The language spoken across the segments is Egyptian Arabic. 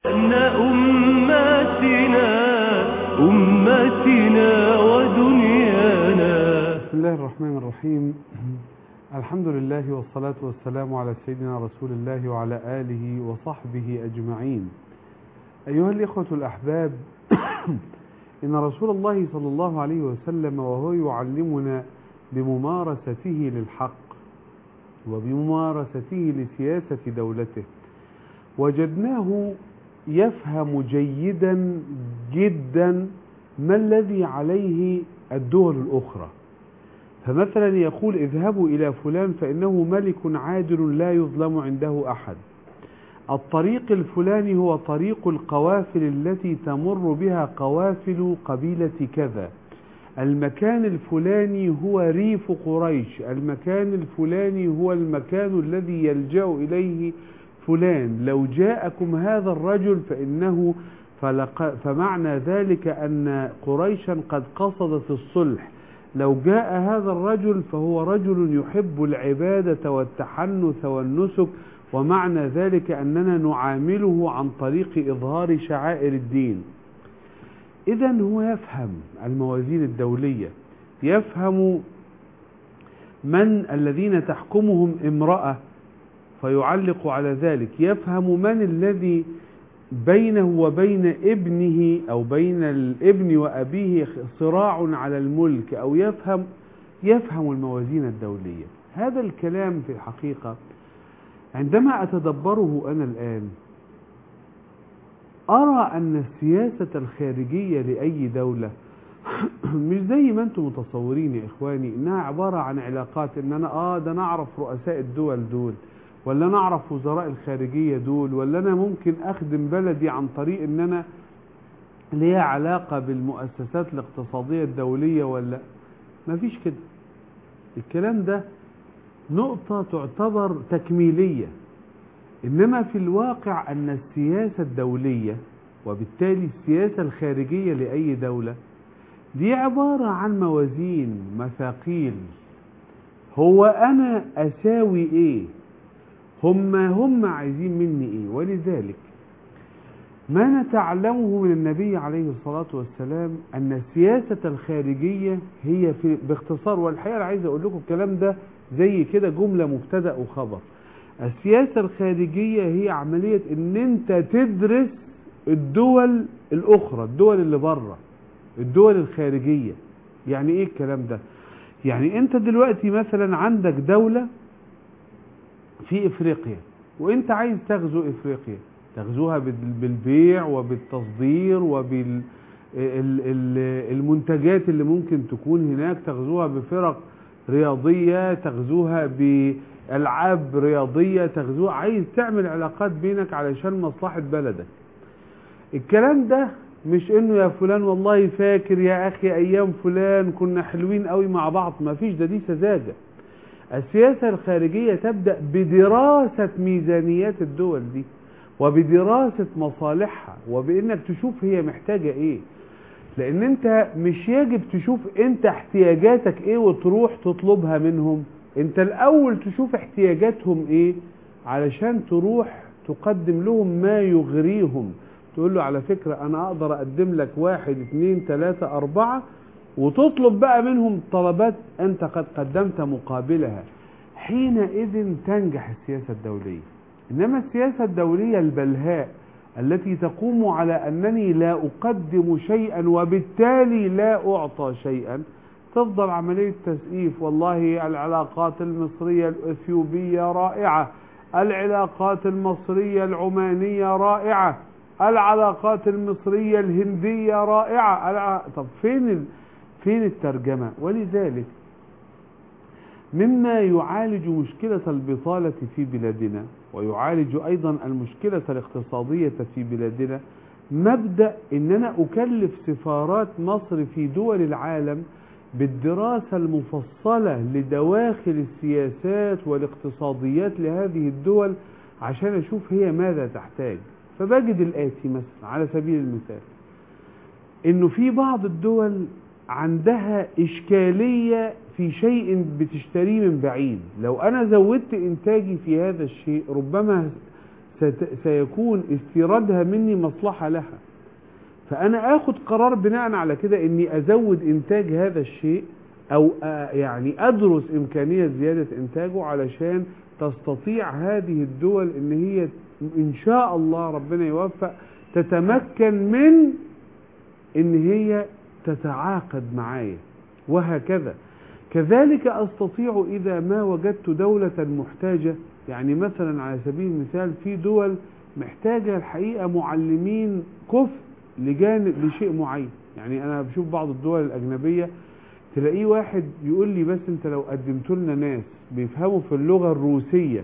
أن أمتنا أمتنا ودنيانا بسم الله الرحمن الرحيم الحمد لله والصلاة والسلام على سيدنا رسول الله وعلى آله وصحبه أجمعين أيها الإخوة الأحباب إن رسول الله صلى الله عليه وسلم وهو يعلمنا بممارسته للحق وبممارسته لسياسة دولته وجدناه يفهم جيدا جدا ما الذي عليه الدول الأخرى فمثلا يقول اذهبوا إلى فلان فإنه ملك عادل لا يظلم عنده أحد الطريق الفلاني هو طريق القوافل التي تمر بها قوافل قبيلة كذا المكان الفلاني هو ريف قريش المكان الفلاني هو المكان الذي يلجأ إليه فلان لو جاءكم هذا الرجل فإنه فلق فمعنى ذلك أن قريشا قد قصدت الصلح لو جاء هذا الرجل فهو رجل يحب العبادة والتحنث والنسك ومعنى ذلك أننا نعامله عن طريق إظهار شعائر الدين إذا هو يفهم الموازين الدولية يفهم من الذين تحكمهم امرأة فيعلق على ذلك يفهم من الذي بينه وبين ابنه أو بين الابن وأبيه صراع على الملك أو يفهم يفهم الموازين الدولية هذا الكلام في الحقيقة عندما أتدبره أنا الآن أرى أن السياسة الخارجية لأي دولة مش زي ما أنتم متصورين يا إخواني إنها عبارة عن علاقات إن أنا آه ده نعرف رؤساء الدول دول ولا نعرف وزراء الخارجية دول ولا أنا ممكن أخدم بلدي عن طريق إن أنا ليها علاقة بالمؤسسات الاقتصادية الدولية ولا ما فيش كده الكلام ده نقطة تعتبر تكميلية إنما في الواقع أن السياسة الدولية وبالتالي السياسة الخارجية لأي دولة دي عبارة عن موازين مثاقيل هو أنا أساوي إيه هم هم عايزين مني إيه ولذلك ما نتعلمه من النبي عليه الصلاة والسلام أن السياسة الخارجية هي في باختصار والحقيقة أنا عايز أقول لكم الكلام ده زي كده جملة مبتدأ وخبر السياسة الخارجية هي عملية ان انت تدرس الدول الاخرى الدول اللي بره الدول الخارجية يعني ايه الكلام ده يعني انت دلوقتي مثلا عندك دولة في افريقيا وانت عايز تغزو افريقيا تغزوها بالبيع وبالتصدير وبال المنتجات اللي ممكن تكون هناك تغزوها بفرق رياضية تغزوها بألعاب رياضية تغزوها عايز تعمل علاقات بينك علشان مصلحة بلدك الكلام ده مش انه يا فلان والله فاكر يا اخي ايام فلان كنا حلوين قوي مع بعض ما فيش ده دي سذاجة السياسة الخارجية تبدأ بدراسة ميزانيات الدول دي وبدراسة مصالحها وبانك تشوف هي محتاجة ايه لان انت مش يجب تشوف انت احتياجاتك ايه وتروح تطلبها منهم انت الاول تشوف احتياجاتهم ايه علشان تروح تقدم لهم ما يغريهم تقول له على فكرة انا اقدر اقدم لك واحد اتنين تلاتة اربعة وتطلب بقى منهم طلبات انت قد قدمت مقابلها حينئذ تنجح السياسة الدولية انما السياسة الدولية البلهاء التي تقوم على أنني لا أقدم شيئا وبالتالي لا أعطى شيئا تفضل عملية تسقيف والله العلاقات المصرية الأثيوبية رائعة العلاقات المصرية العمانية رائعة العلاقات المصرية الهندية رائعة الع... طب فين ال... فين الترجمة ولذلك مما يعالج مشكلة البطالة في بلادنا ويعالج أيضا المشكلة الاقتصادية في بلادنا مبدأ أن أنا أكلف سفارات مصر في دول العالم بالدراسة المفصلة لدواخل السياسات والاقتصاديات لهذه الدول عشان أشوف هي ماذا تحتاج فبجد الآتي مثلا على سبيل المثال أنه في بعض الدول عندها إشكالية في شيء بتشتريه من بعيد لو أنا زودت إنتاجي في هذا الشيء ربما ست- سيكون استيرادها مني مصلحة لها فأنا آخد قرار بناء على كده إني أزود إنتاج هذا الشيء أو آ- يعني أدرس إمكانية زيادة إنتاجه علشان تستطيع هذه الدول إن هي إن شاء الله ربنا يوفق تتمكن من إن هي تتعاقد معايا وهكذا كذلك أستطيع إذا ما وجدت دولة محتاجة يعني مثلا على سبيل المثال في دول محتاجة الحقيقة معلمين كفء لجانب لشيء معين يعني أنا بشوف بعض الدول الأجنبية تلاقيه واحد يقول لي بس أنت لو قدمت لنا ناس بيفهموا في اللغة الروسية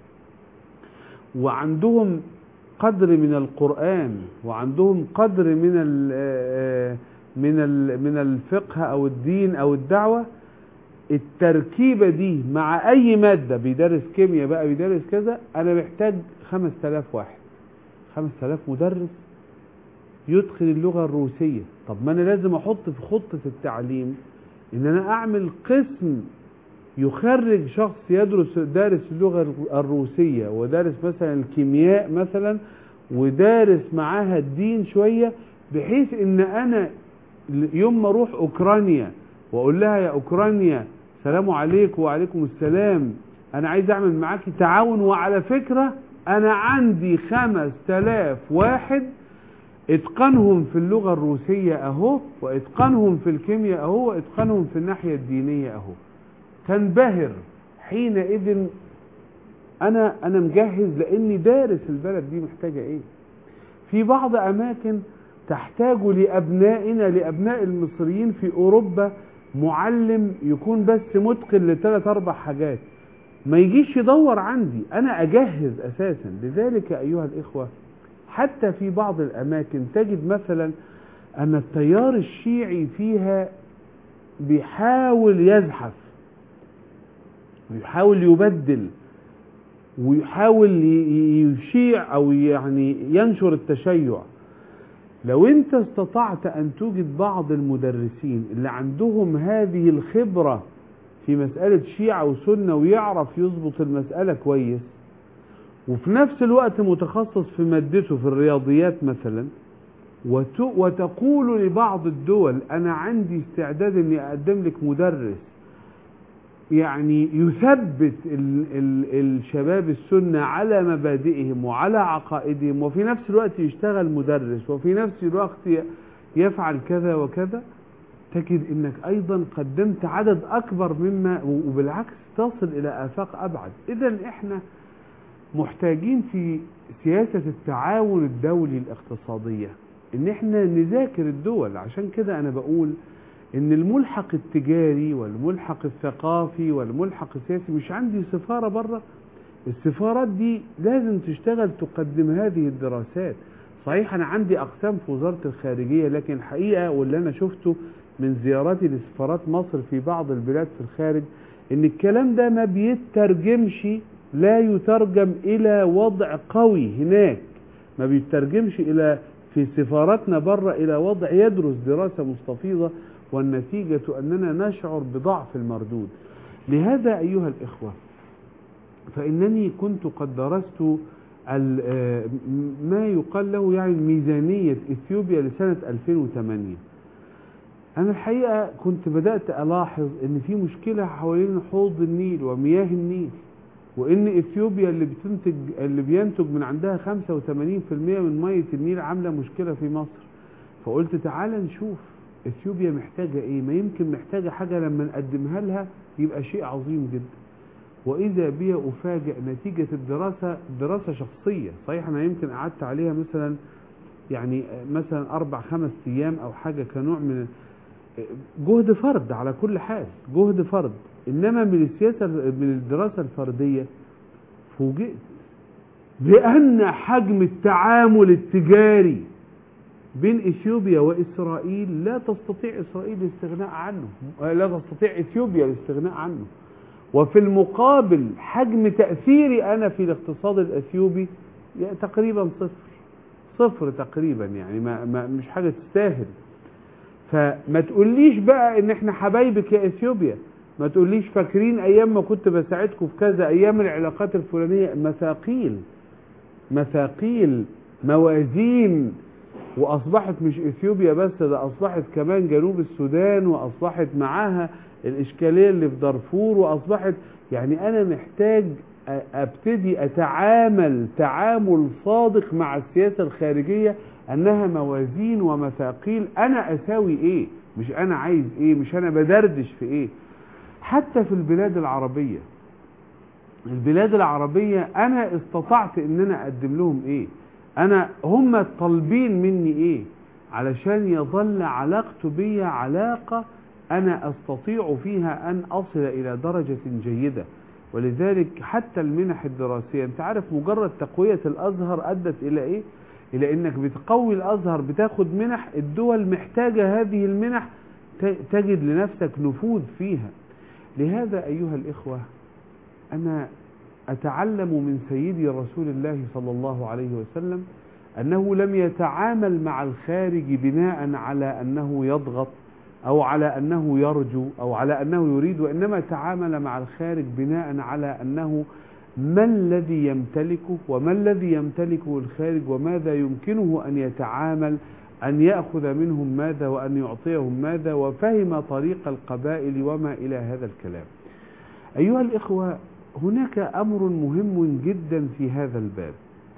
وعندهم قدر من القرآن وعندهم قدر من ال من ال من الفقه أو الدين أو الدعوة التركيبة دي مع أي مادة بيدرس كيمياء بقى بيدرس كذا أنا محتاج 5000 واحد 5000 مدرس يدخل اللغة الروسية طب ما أنا لازم أحط في خطة التعليم إن أنا أعمل قسم يخرج شخص يدرس دارس اللغة الروسية ودارس مثلا الكيمياء مثلا ودارس معاها الدين شوية بحيث ان انا يوم ما اروح اوكرانيا واقول لها يا اوكرانيا سلام عليكم وعليكم السلام انا عايز اعمل معاكي تعاون وعلى فكرة انا عندي خمس تلاف واحد اتقانهم في اللغة الروسية اهو واتقانهم في الكيمياء اهو واتقانهم في الناحية الدينية اهو تنبهر حينئذ انا انا مجهز لاني دارس البلد دي محتاجه ايه في بعض اماكن تحتاج لابنائنا لابناء المصريين في اوروبا معلم يكون بس متقن لثلاث اربع حاجات ما يجيش يدور عندي انا اجهز اساسا لذلك ايها الاخوه حتى في بعض الاماكن تجد مثلا ان التيار الشيعي فيها بيحاول يزحف ويحاول يبدل ويحاول يشيع او يعني ينشر التشيع لو انت استطعت ان توجد بعض المدرسين اللي عندهم هذه الخبرة في مسألة شيعة وسنة ويعرف يظبط المسألة كويس وفي نفس الوقت متخصص في مادته في الرياضيات مثلا وتقول لبعض الدول انا عندي استعداد اني اقدم لك مدرس يعني يثبت ال ال الشباب السنة على مبادئهم وعلى عقائدهم وفي نفس الوقت يشتغل مدرس وفي نفس الوقت يفعل كذا وكذا تجد انك ايضا قدمت عدد اكبر مما وبالعكس تصل الى افاق ابعد اذا احنا محتاجين في سياسة التعاون الدولي الاقتصادية ان احنا نذاكر الدول عشان كده انا بقول ان الملحق التجاري والملحق الثقافي والملحق السياسي مش عندي سفارة بره السفارات دي لازم تشتغل تقدم هذه الدراسات صحيح انا عندي اقسام في وزارة الخارجية لكن الحقيقة واللي انا شفته من زياراتي لسفارات مصر في بعض البلاد في الخارج ان الكلام ده ما بيترجمش لا يترجم الى وضع قوي هناك ما بيترجمش الى في سفاراتنا بره الى وضع يدرس دراسة مستفيضة والنتيجة أننا نشعر بضعف المردود لهذا أيها الإخوة فإنني كنت قد درست ما يقال له يعني ميزانية إثيوبيا لسنة 2008 أنا الحقيقة كنت بدأت ألاحظ أن في مشكلة حوالين حوض النيل ومياه النيل وأن إثيوبيا اللي بتنتج اللي بينتج من عندها 85% من مية النيل عاملة مشكلة في مصر فقلت تعالى نشوف اثيوبيا محتاجة ايه ما يمكن محتاجة حاجة لما نقدمها لها يبقى شيء عظيم جدا واذا بي افاجئ نتيجة الدراسة دراسة شخصية صحيح انا يمكن قعدت عليها مثلا يعني مثلا اربع خمس ايام او حاجة كنوع من جهد فرد على كل حال جهد فرد انما من السياسة من الدراسة الفردية فوجئت بان حجم التعامل التجاري بين اثيوبيا واسرائيل لا تستطيع اسرائيل الاستغناء عنه لا تستطيع اثيوبيا الاستغناء عنه وفي المقابل حجم تاثيري انا في الاقتصاد الاثيوبي تقريبا صفر صفر تقريبا يعني ما, ما مش حاجه تستاهل فما تقوليش بقى ان احنا حبايبك يا اثيوبيا ما تقوليش فاكرين ايام ما كنت بساعدكم في كذا ايام العلاقات الفلانيه مثاقيل مثاقيل موازين واصبحت مش اثيوبيا بس ده اصبحت كمان جنوب السودان واصبحت معاها الاشكاليه اللي في دارفور واصبحت يعني انا محتاج أ- ابتدي اتعامل تعامل صادق مع السياسه الخارجيه انها موازين ومثاقيل انا اساوي ايه مش انا عايز ايه مش انا بدردش في ايه حتى في البلاد العربيه البلاد العربية أنا استطعت إن أنا أقدم لهم إيه أنا هم طالبين مني إيه علشان يظل علاقته بي علاقة أنا أستطيع فيها أن أصل إلى درجة جيدة ولذلك حتى المنح الدراسية أنت عارف مجرد تقوية الأزهر أدت إلى إيه إلى إنك بتقوي الأزهر بتاخد منح الدول محتاجة هذه المنح ت- تجد لنفسك نفوذ فيها لهذا أيها الإخوة أنا أتعلم من سيدي رسول الله صلى الله عليه وسلم أنه لم يتعامل مع الخارج بناء على أنه يضغط أو على أنه يرجو أو على أنه يريد وإنما تعامل مع الخارج بناء على أنه ما الذي يمتلكه وما الذي يمتلكه الخارج وماذا يمكنه أن يتعامل أن يأخذ منهم ماذا وأن يعطيهم ماذا وفهم طريق القبائل وما إلى هذا الكلام أيها الإخوة هناك أمر مهم جدا في هذا الباب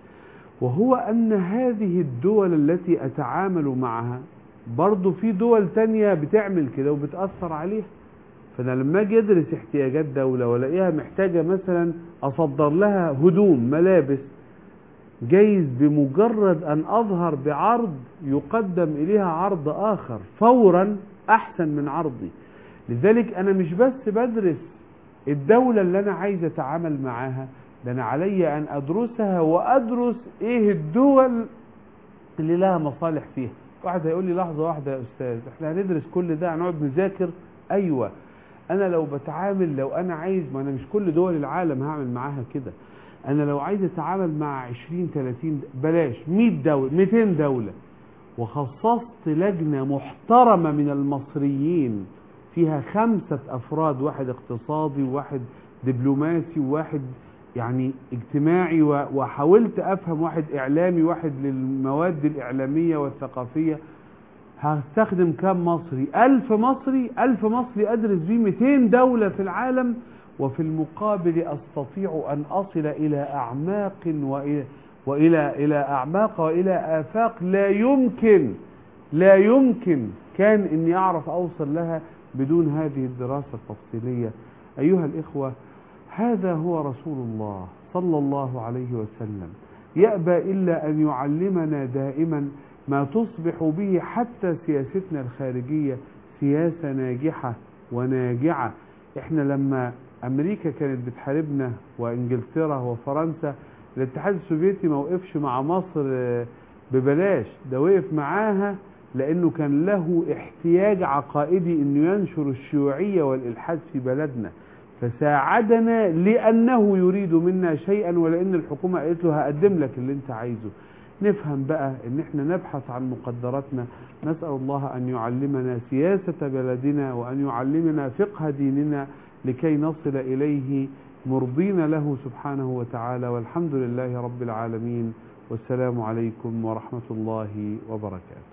وهو أن هذه الدول التي أتعامل معها برضو في دول تانية بتعمل كده وبتأثر عليها فأنا لما أجي أدرس احتياجات دولة ولاقيها محتاجة مثلا أصدر لها هدوم ملابس جايز بمجرد أن أظهر بعرض يقدم إليها عرض آخر فورا أحسن من عرضي لذلك أنا مش بس بدرس الدولة اللي أنا عايز أتعامل معاها ده أنا علي أن أدرسها وأدرس إيه الدول اللي لها مصالح فيها واحد هيقول لي لحظة واحدة يا أستاذ إحنا هندرس كل ده هنقعد نذاكر أيوة أنا لو بتعامل لو أنا عايز ما أنا مش كل دول العالم هعمل معاها كده أنا لو عايز أتعامل مع 20 30 بلاش 100 دولة 200 دولة وخصصت لجنة محترمة من المصريين فيها خمسة أفراد واحد اقتصادي وواحد دبلوماسي وواحد يعني اجتماعي و- وحاولت أفهم واحد إعلامي واحد للمواد الإعلامية والثقافية هستخدم كام مصري ألف مصري ألف مصري أدرس بيه 200 دولة في العالم وفي المقابل أستطيع أن أصل إلى أعماق وإلى وإلى إلى أعماق وإلى آفاق لا يمكن لا يمكن كان إني أعرف أوصل لها بدون هذه الدراسة التفصيلية أيها الإخوة هذا هو رسول الله صلى الله عليه وسلم يأبى إلا أن يعلمنا دائما ما تصبح به حتى سياستنا الخارجية سياسة ناجحة وناجعة احنا لما أمريكا كانت بتحاربنا وإنجلترا وفرنسا الاتحاد السوفيتي ما وقفش مع مصر آه، ببلاش ده وقف معاها لأنه كان له احتياج عقائدي أنه ينشر الشيوعية والإلحاد في بلدنا فساعدنا لأنه يريد منا شيئا ولأن الحكومة قالت له هقدم لك اللي انت عايزه نفهم بقى ان احنا نبحث عن مقدراتنا نسأل الله ان يعلمنا سياسة بلدنا وان يعلمنا فقه ديننا لكي نصل اليه مرضين له سبحانه وتعالى والحمد لله رب العالمين والسلام عليكم ورحمة الله وبركاته